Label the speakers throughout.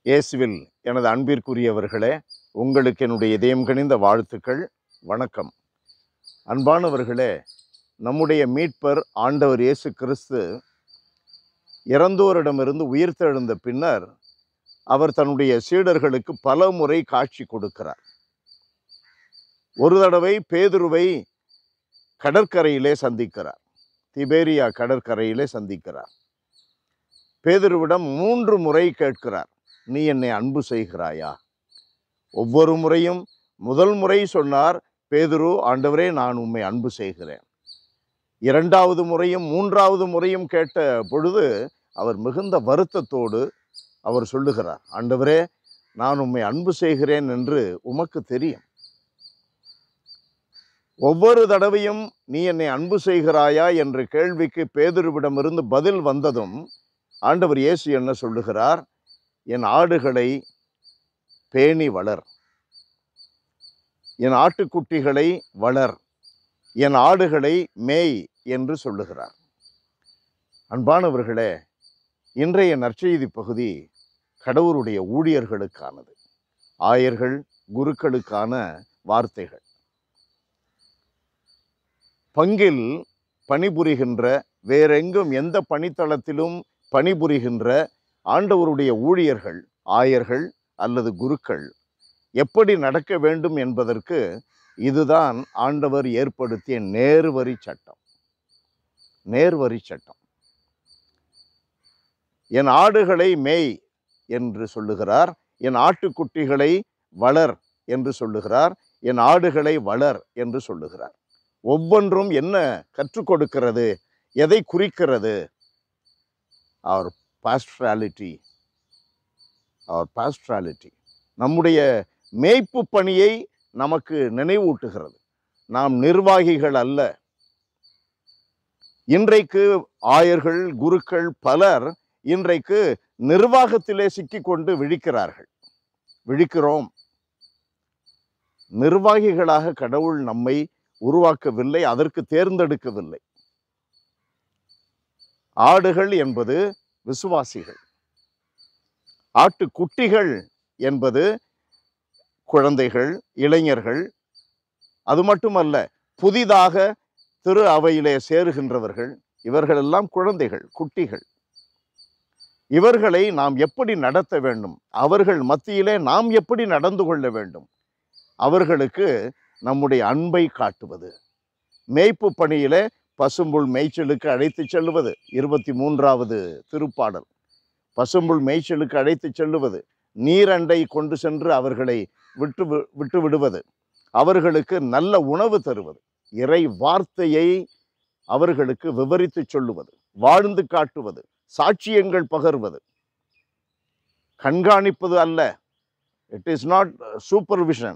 Speaker 1: இயேசுவில் எனது அன்பிற்குரியவர்களே உங்களுக்கு என்னுடைய இதயம் கனிந்த வாழ்த்துக்கள் வணக்கம் அன்பானவர்களே நம்முடைய மீட்பர் ஆண்டவர் இயேசு கிறிஸ்து இறந்தோரிடமிருந்து உயிர்த்தெழுந்த பின்னர் அவர் தன்னுடைய சீடர்களுக்கு பல முறை காட்சி கொடுக்கிறார் ஒரு தடவை பேதுருவை கடற்கரையிலே சந்திக்கிறார் திபேரியா கடற்கரையிலே சந்திக்கிறார் பேதுருவிடம் மூன்று முறை கேட்கிறார் நீ என்னை அன்பு செய்கிறாயா ஒவ்வொரு முறையும் முதல் முறை சொன்னார் பேதுரு ஆண்டவரே நான் உம்மை அன்பு செய்கிறேன் இரண்டாவது முறையும் மூன்றாவது முறையும் கேட்ட பொழுது அவர் மிகுந்த வருத்தத்தோடு அவர் சொல்லுகிறார் ஆண்டவரே நான் உம்மை அன்பு செய்கிறேன் என்று உமக்கு தெரியும் ஒவ்வொரு தடவையும் நீ என்னை அன்பு செய்கிறாயா என்ற கேள்விக்கு பேதுருவிடமிருந்து பதில் வந்ததும் ஆண்டவர் இயேசு என்ன சொல்லுகிறார் என் ஆடுகளை பேணி வளர் என் ஆட்டுக்குட்டிகளை வளர் என் ஆடுகளை மேய் என்று சொல்லுகிறார் அன்பானவர்களே இன்றைய நற்செய்தி பகுதி கடவுளுடைய ஊழியர்களுக்கானது ஆயர்கள் குருக்களுக்கான வார்த்தைகள் பங்கில் பணிபுரிகின்ற வேறெங்கும் எந்த பணித்தளத்திலும் பணிபுரிகின்ற ஆண்டவருடைய ஊழியர்கள் ஆயர்கள் அல்லது குருக்கள் எப்படி நடக்க வேண்டும் என்பதற்கு இதுதான் ஆண்டவர் ஏற்படுத்திய நேர்வரி சட்டம் நேர்வரி சட்டம் என் ஆடுகளை மேய் என்று சொல்லுகிறார் என் ஆட்டுக்குட்டிகளை வளர் என்று சொல்லுகிறார் என் ஆடுகளை வளர் என்று சொல்லுகிறார் ஒவ்வொன்றும் என்ன கற்றுக் கொடுக்கிறது எதை குறிக்கிறது அவர் பாஸ்ட்ராலிட்டி அவர் பாஸ்ட்ராலிட்டி நம்முடைய மேய்ப்பு பணியை நமக்கு நினைவூட்டுகிறது நாம் நிர்வாகிகள் அல்ல இன்றைக்கு ஆயர்கள் குருக்கள் பலர் இன்றைக்கு நிர்வாகத்திலே சிக்கிக்கொண்டு விழிக்கிறார்கள் விழிக்கிறோம் நிர்வாகிகளாக கடவுள் நம்மை உருவாக்கவில்லை அதற்கு தேர்ந்தெடுக்கவில்லை ஆடுகள் என்பது விசுவாசிகள் ஆட்டுக்குட்டிகள் என்பது குழந்தைகள் இளைஞர்கள் அது மட்டுமல்ல புதிதாக திரு அவையிலே சேருகின்றவர்கள் இவர்களெல்லாம் குழந்தைகள் குட்டிகள் இவர்களை நாம் எப்படி நடத்த வேண்டும் அவர்கள் மத்தியிலே நாம் எப்படி நடந்து கொள்ள வேண்டும் அவர்களுக்கு நம்முடைய அன்பை காட்டுவது மேய்ப்பு பணியிலே பசும்புல் மேய்ச்சலுக்கு அழைத்து செல்லுவது இருபத்தி மூன்றாவது திருப்பாடல் பசும்புல் மேய்ச்சலுக்கு அழைத்து செல்லுவது நீரண்டை கொண்டு சென்று அவர்களை விட்டு வி- விட்டு விடுவது அவர்களுக்கு நல்ல உணவு தருவது இறை வார்த்தையை அவர்களுக்கு விவரித்து சொல்லுவது வாழ்ந்து காட்டுவது சாட்சியங்கள் பகர்வது கண்காணிப்பது அல்ல இட் இஸ் நாட் சூப்பர்விஷன்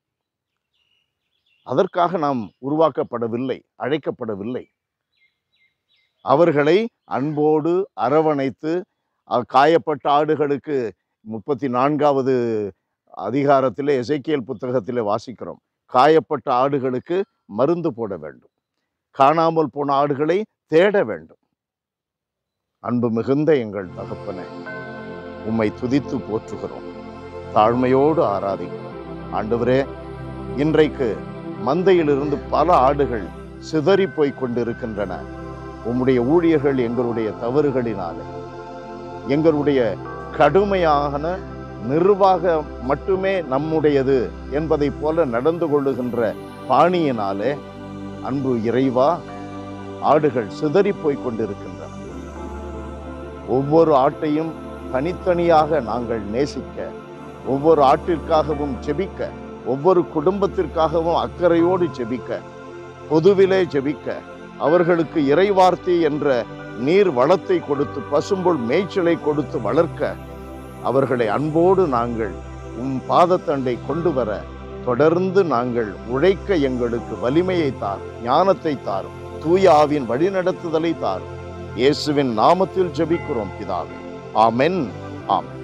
Speaker 1: அதற்காக நாம் உருவாக்கப்படவில்லை அழைக்கப்படவில்லை அவர்களை அன்போடு அரவணைத்து அ- காயப்பட்ட ஆடுகளுக்கு முப்பத்தி நான்காவது அதிகாரத்திலே எசேக்கியேல் புத்தகத்திலே வாசிக்கிறோம் காயப்பட்ட ஆடுகளுக்கு மருந்து போட வேண்டும் காணாமல் போன ஆடுகளை தேட வேண்டும் அன்பு மிகுந்த எங்கள் தகப்பனே உம்மை துதித்து போற்றுகிறோம் தாழ்மையோடு ஆராதிக்கிறோம் ஆண்டவரே இன்றைக்கு மந்தையிலிருந்து பல ஆடுகள் சிதறி போய் கொண்டிருக்கின்றன உம்முடைய ஊழியர்கள் எங்களுடைய தவறுகளினாலே எங்களுடைய கடுமையான நிர்வாகம் மட்டுமே நம்முடையது என்பதைப் போல நடந்து கொள்ளுகின்ற பாணியினாலே அன்பு இறைவா ஆடுகள் சிதறி போய் கொண்டிருக்கின்றன ஒவ்வொரு ஆட்டையும் தனித்தனியாக நாங்கள் நேசிக்க ஒவ்வொரு ஆட்டிற்காகவும் ஜெபிக்க ஒவ்வொரு குடும்பத்திற்காகவும் அக்கறையோடு ஜெபிக்க பொதுவிலே ஜெபிக்க அவர்களுக்கு இறைவார்த்தை என்ற நீர் வளத்தை கொடுத்து பசும்புல் மேய்ச்சலை கொடுத்து வளர்க்க அவர்களை அன்போடு நாங்கள் உம் பாதத்தண்டை கொண்டு வர தொடர்ந்து நாங்கள் உழைக்க எங்களுக்கு வலிமையை தாரும் ஞானத்தை தாரும் தூய ஆவின் வழிநடத்துதலை தாரும் இயேசுவின் நாமத்தில் ஜெபிக்கிறோம் பிதாவே ஆமென் ஆமென்